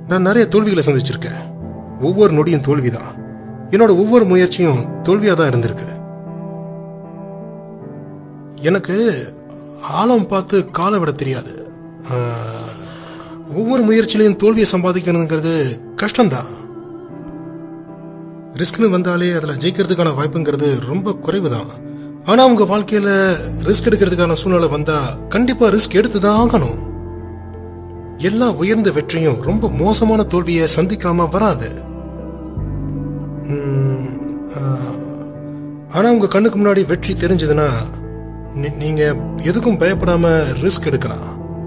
நான் நிறைய தோல்விகளை சந்திச்சிருக்கேன் ஒவ்வொரு நொடியும் தோல்விதான் என்னோட ஒவ்வொரு முயற்சியும் தோல்வியாக தான் இருந்திருக்கு எனக்கு ஆழம் பார்த்து காலை விட தெரியாது ஆஹ், ஒவ்வொரு முயற்சியிலையும் தோல்வியை சம்பாதிக்கணுங்கிறது கஷ்டம்தான் ரிஸ்க்னு வந்தாலே அதில் ஜெயிக்கிறதுக்கான வாய்ப்புங்கிறது ரொம்ப குறைவு தான் ஆனால் உங்க வாழ்க்கையில் ரிஸ்க் எடுக்கிறதுக்கான சூழ்நிலை வந்தால் கண்டிப்பாக ரிஸ்க் எடுத்து தான் ஆகணும் எல்லா உயர்ந்த வெற்றியும் ரொம்ப மோசமான தோல்வியை சந்திக்காம வராது உம், ஆஹ், ஆனா உங்க கண்ணுக்கு முன்னாடி வெற்றி தெரிஞ்சதுன்னா நீ- நீங்க எதுக்கும் பயப்படாம ரிஸ்க் எடுக்கலாம்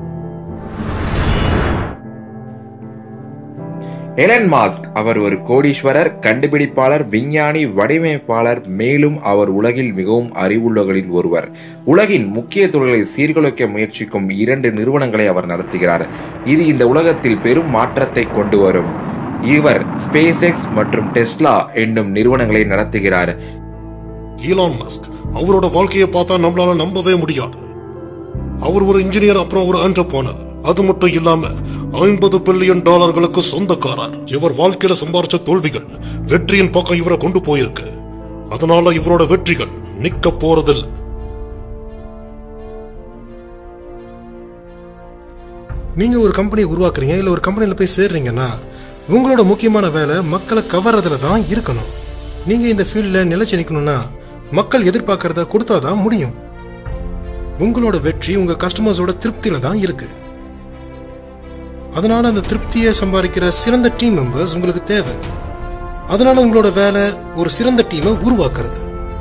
எலன் மாஸ்க் அவர் ஒரு கோடீஸ்வரர் கண்டுபிடிப்பாளர் விஞ்ஞானி வடிவமைப்பாளர் மேலும் அவர் உலகில் மிகவும் அறிவுள்ளவர்களில் ஒருவர் உலகின் முக்கிய தொழில்களை சீர்குலைக்க முயற்சிக்கும் இரண்டு நிறுவனங்களை அவர் நடத்துகிறார் இது இந்த உலகத்தில் பெரும் மாற்றத்தை கொண்டு வரும் இவர் ஸ்பேஸ் எக்ஸ் மற்றும் டெஸ்லா என்னும் நிறுவனங்களை நடத்துகிறார் ஈலான் மஸ்க் அவரோட வாழ்க்கையை பார்த்தா நம்மளால நம்பவே முடியாது அவர் ஒரு இன்ஜினியர் அப்புறம் ஒரு என்டர்பிரனர் அது மட்டும் இல்லாம ஐம்பது பில்லியன் டாலர்களுக்கு சொந்தக்காரர் இவர் வாழ்க்கையில சம்பாரிச்ச தோல்விகள் வெற்றியின் பக்கம் இவரை கொண்டு போயிருக்கு அதனால இவரோட வெற்றிகள் நிக்க போறதில்லை நீங்க ஒரு கம்பெனியை உருவாக்குறீங்க இல்ல ஒரு கம்பெனில போய் சேர்றீங்கன்னா உங்களோட முக்கியமான வேலை மக்களை கவர்றதுல தான் இருக்கணும் நீங்க இந்த ஃபீல்ட்ல நிலைச்சு நிக்கணும்னா மக்கள் எதிர்பார்க்கறத கொடுத்தாதான் முடியும் உங்களோட வெற்றி உங்க கஸ்டமர்ஸோட திருப்தியில தான் இருக்கு அதனால அந்த திருப்தியை சம்பாதிக்கிற சிறந்த டீம் மெம்பர்ஸ் உங்களுக்கு தேவை அதனால உங்களோட வேலை ஒரு சிறந்த டீமை உருவாக்குறது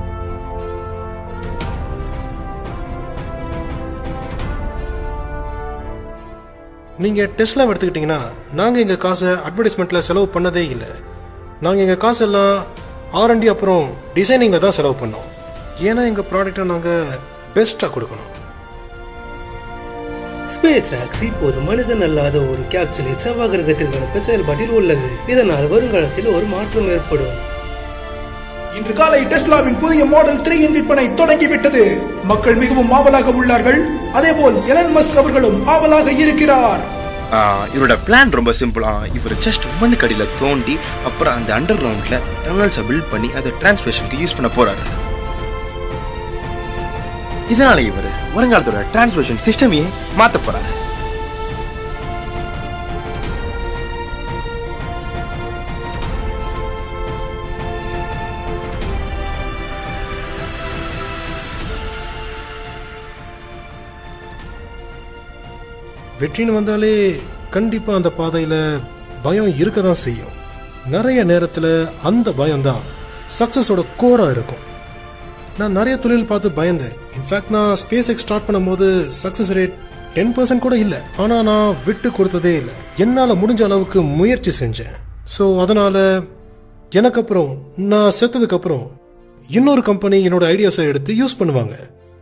நீங்க டெஸ்லா எடுத்துக்கிட்டீங்கன்னா நாங்க எங்க காசை அட்வர்டைஸ்மெண்ட்ல செலவு பண்ணதே இல்லை நாங்க எங்க காசெல்லாம் ஆர்என்டி அப்புறம் டிசைனிங்ல தான் செலவு பண்ணோம் ஏன்னா எங்க ப்ராடக்ட்டை நாங்க பெஸ்டா கொடுக்கணும் ஸ்பேஸ் ஆக்ஸ் இப்போது மனிதன் அல்லாத ஒரு கேப்சூலை செவ்வாய் கிரகத்திற்கு அனுப்ப செயல்பாட்டில் உள்ளது இதனால் வருங்காலத்தில் ஒரு மாற்றம் ஏற்படும் இன்று காலை டெஸ்லாவின் புதிய மாடல் த்ரீயின் விற்பனை தொடங்கிவிட்டது மக்கள் மிகவும் ஆவலாக உள்ளார்கள் அதேபோல் எலன் மஸ்க் அவர்களும் ஆவலாக இருக்கிறார் ஆஹ் இவரோட பிளான் ரொம்ப சிம்பிள் இவர் ஜஸ்ட் மண்ணுக்கடியில தோண்டி அப்புறம் அந்த அண்டர் கிரவுண்ட்ல டனல்ஸை பில்ட் பண்ணி அதை டிரான்ஸ்மிஷனுக்கு யூஸ் பண்ண போறாரு இதனால இவர் வருங்காலத்தோட டிரான்ஸ்மிஷன் சிஸ்டமையே மாத்த போறாரு வெற்றின்னு வந்தாலே கண்டிப்பா அந்த பாதையில பயம் இருக்க தான் செய்யும் நிறைய நேரத்துல அந்த பயம்தான் சக்சஸோட கோரா இருக்கும் நான் நிறைய தொழில் பார்த்து பயந்தேன் இன்ஃபேக்ட் நான் ஸ்பேஸ் எக்ஸ் ஸ்டார்ட் பண்ணும்போது சக்சஸ் ரேட் டென் பர்சன்ட் கூட இல்லை ஆனால் நான் விட்டு கொடுத்ததே இல்லை என்னால் முடிஞ்ச அளவுக்கு முயற்சி செஞ்சேன் ஸோ அதனால எனக்கு அப்புறம் நான் செத்ததுக்கு அப்புறம் இன்னொரு கம்பெனி என்னோட ஐடியாஸை எடுத்து யூஸ் பண்ணுவாங்க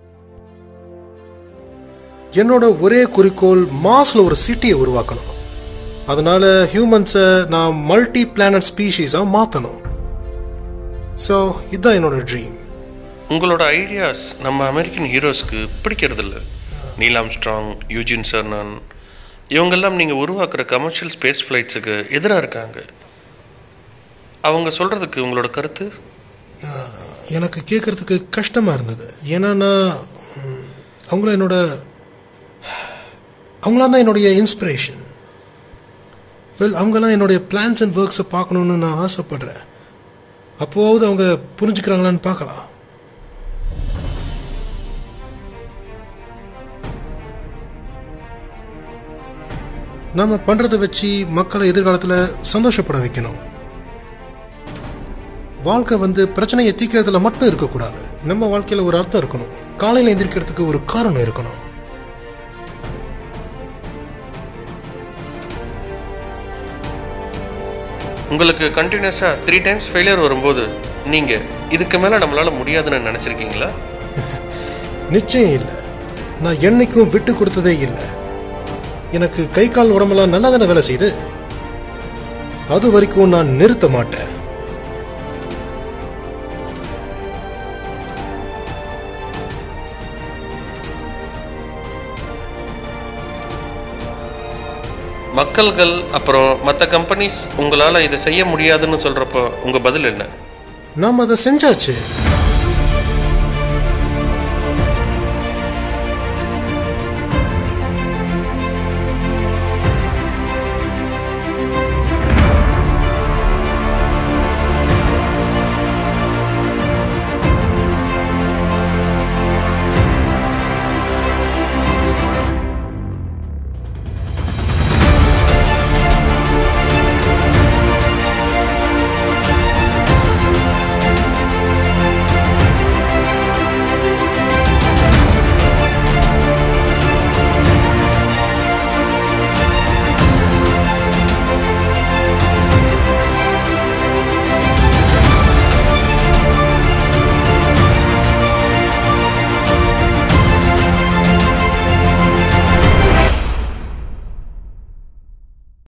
என்னோட ஒரே குறிக்கோள் மாஸ்ல ஒரு சிட்டியை உருவாக்கணும் அதனால ஹியூமன்ஸை நான் மல்டி பிளானட் ஸ்பீஷீஸாக மாற்றணும் ஸோ இதுதான் என்னோட ட்ரீம் உங்களோட ஐடியாஸ் நம்ம அமெரிக்கன் ஹீரோஸ்க்கு பிடிக்கிறதில்ல நீலாம் ஸ்ட்ராங் யூஜின் சர்னான் இவங்கெல்லாம் நீங்கள் உருவாக்குற கமர்ஷியல் ஸ்பேஸ் ஃப்ளைட்ஸுக்கு எதிராக இருக்காங்க அவங்க சொல்கிறதுக்கு உங்களோட கருத்து எனக்கு கேட்கறதுக்கு கஷ்டமாக இருந்தது ஏன்னா நான் ம், அவங்கள என்னோட அவங்களாம் தான் என்னுடைய இன்ஸ்பிரேஷன் வெல் அவங்கெல்லாம் என்னுடைய பிளான்ஸ் அண்ட் ஒர்க்ஸை பார்க்கணுன்னு நான் ஆசைப்படுறேன் அப்போவாவது அவங்க புரிஞ்சுக்கிறாங்களான்னு பார்க்கலாம் நாம பண்றதை வச்சு மக்களை எதிர்காலத்தில் சந்தோஷப்பட வைக்கணும் வாழ்க்கை வந்து பிரச்சனையை தீர்க்கறதுல மட்டும் இருக்கக்கூடாது நம்ம வாழ்க்கையில ஒரு அர்த்தம் இருக்கணும் காலையில எந்திரிக்கிறதுக்கு ஒரு காரணம் இருக்கணும் உங்களுக்கு கண்டினியூஸாக த்ரீ டைம்ஸ் ஃபெயிலியர் வரும்போது நீங்கள் இதுக்கு மேலே நம்மளால் முடியாதுன்னு நினச்சிருக்கீங்களா நிச்சயம் இல்லை நான் என்னைக்கும் விட்டு கொடுத்ததே இல்லை எனக்கு கை கால் உடம்பெல்லாம் நல்லா தானே வேலை செய்யுது அது வரைக்கும் நான் நிறுத்த மாட்டேன் மக்கள்கள் அப்புறம் மற்ற கம்பெனிஸ் உங்களால் இதை செய்ய முடியாதுன்னு சொல்கிறப்போ உங்கள் பதில் என்ன நாம் அதை செஞ்சாச்சு